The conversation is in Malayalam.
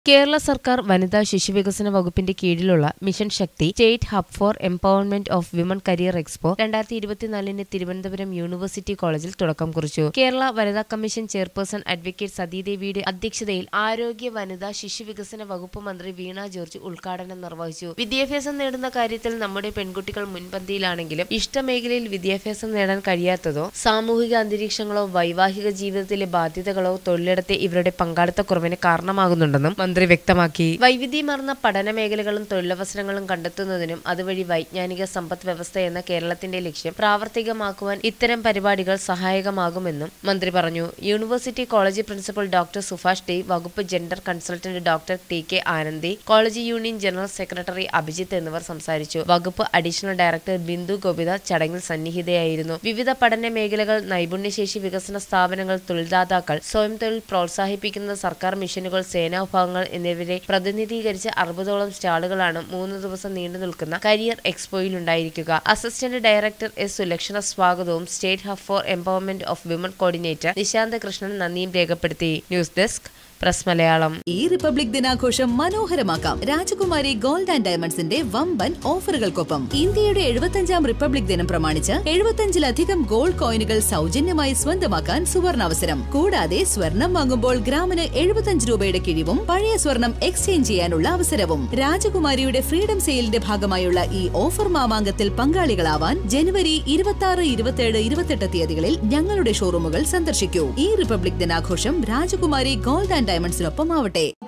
കേരള സർക്കാർ വനിതാ ശിശുവികസന വകുപ്പിന്റെ കീഴിലുള്ള mission Shakti state hub for empowerment of women career expo രണ്ടായിരത്തി ഇരുപത്തിനാലിന് തിരുവനന്തപുരം യൂണിവേഴ്സിറ്റി കോളേജിൽ തുടക്കം കുറിച്ചു കേരള വനിതാ കമ്മീഷൻ ചെയർപേഴ്സൺ അഡ്വക്കേറ്റ് സതീദേവിയുടെ അധ്യക്ഷതയിൽ ആരോഗ്യ വനിതാ ശിശുവികസന വകുപ്പ് മന്ത്രി വീണ ജോർജ് ഉദ്ഘാടനം നിർവഹിച്ചു വിദ്യാഭ്യാസം നേടുന്ന കാര്യത്തിൽ നമ്മുടെ പെൺകുട്ടികൾ മുൻപന്തിയിലാണെങ്കിലും ഇഷ്ടമേഖലയിൽ വിദ്യാഭ്യാസം നേടാൻ കഴിയാത്തതോ സാമൂഹിക അന്തരീക്ഷങ്ങളോ വൈവാഹിക ജീവിതത്തിലെ ബാധ്യതകളോ തൊഴിലിടത്തെ ഇവരുടെ പങ്കാളിത്തക്കുറവിന് കാരണമാകുന്നുണ്ടെന്നും മന്ത്രി വ്യക്തമാക്കി വൈവിധ്യമാർന്ന പഠന മേഖലകളും തൊഴിലവസരങ്ങളും കണ്ടെത്തുന്നതിനും അതുവഴി വൈജ്ഞാനിക സമ്പദ് വ്യവസ്ഥ എന്ന കേരളത്തിന്റെ ലക്ഷ്യം പ്രാവർത്തികമാക്കുവാൻ ഇത്തരം പരിപാടികൾ സഹായകമാകുമെന്നും മന്ത്രി പറഞ്ഞു university college principal doctor Subhash D വകുപ്പ് gender consultant doctor T K Anandi college union general secretary Abhijith എന്നിവർ സംസാരിച്ചു വകുപ്പ് അഡീഷണൽ ഡയറക്ടർ ബിന്ദു ഗോപിത ചടങ്ങിൽ സന്നിഹിതയായിരുന്നു വിവിധ പഠന മേഖലകൾ നൈപുണ്യശേഷി വികസന സ്ഥാപനങ്ങൾ തൊഴിൽദാതാക്കൾ സ്വയം തൊഴിൽ പ്രോത്സാഹിപ്പിക്കുന്ന സർക്കാർ മിഷനുകൾ സേനാവിഭാഗങ്ങൾ എന്നിവരെ പ്രതിനിധീകരിച്ച് അറുപതോളം സ്റ്റാളുകളാണ് മൂന്ന് ദിവസം നീണ്ടു നിൽക്കുന്ന കരിയർ എക്സ്പോയിൽ ഉണ്ടായിരിക്കുക അസിസ്റ്റന്റ് ഡയറക്ടർ എസ് സുലക്ഷണ സ്വാഗതവും state hub for empowerment of women coordinator Nishanth Krishnan നന്ദിയും രേഖപ്പെടുത്തി ന്യൂസ് ഡെസ്ക് പ്രസ് മലയാളം ഈ റിപ്പബ്ലിക് ദിനാഘോഷം മനോഹരമാക്കാം രാജകുമാരി ഗോൾഡ് ആൻഡ് ഡയമണ്ട്സിന്റെ വമ്പൻ ഓഫറുകൾക്കൊപ്പം ഇന്ത്യയുടെ എഴുപത്തഞ്ചാം റിപ്പബ്ലിക് ദിനം പ്രമാണിച്ച് എഴുപത്തഞ്ചിലധികം ഗോൾഡ് കോയിനുകൾ സൗജന്യമായി സ്വന്തമാക്കാൻ സുവർണാവസരം കൂടാതെ സ്വർണം വാങ്ങുമ്പോൾ ഗ്രാമിന് എഴുപത്തഞ്ച് രൂപയുടെ കിഴിവും പഴയ സ്വർണം എക്സ്ചേഞ്ച് ചെയ്യാനുള്ള അവസരവും രാജകുമാരിയുടെ ഫ്രീഡം സെയിലിന്റെ ഭാഗമായുള്ള ഈ ഓഫർ മാമാങ്കത്തിൽ പങ്കാളികളാവാൻ ജനുവരി ഇരുപത്തി ആറ് ഇരുപത്തിയേഴ് ഇരുപത്തെട്ട് തീയതികളിൽ ഞങ്ങളുടെ ഷോറൂമുകൾ സന്ദർശിക്കൂ ഈ റിപ്പബ്ലിക് ദിനാഘോഷം രാജകുമാരി ഗോൾഡ് ആൻഡ് ഡയമണ്ട്സിനൊപ്പം ആവട്ടെ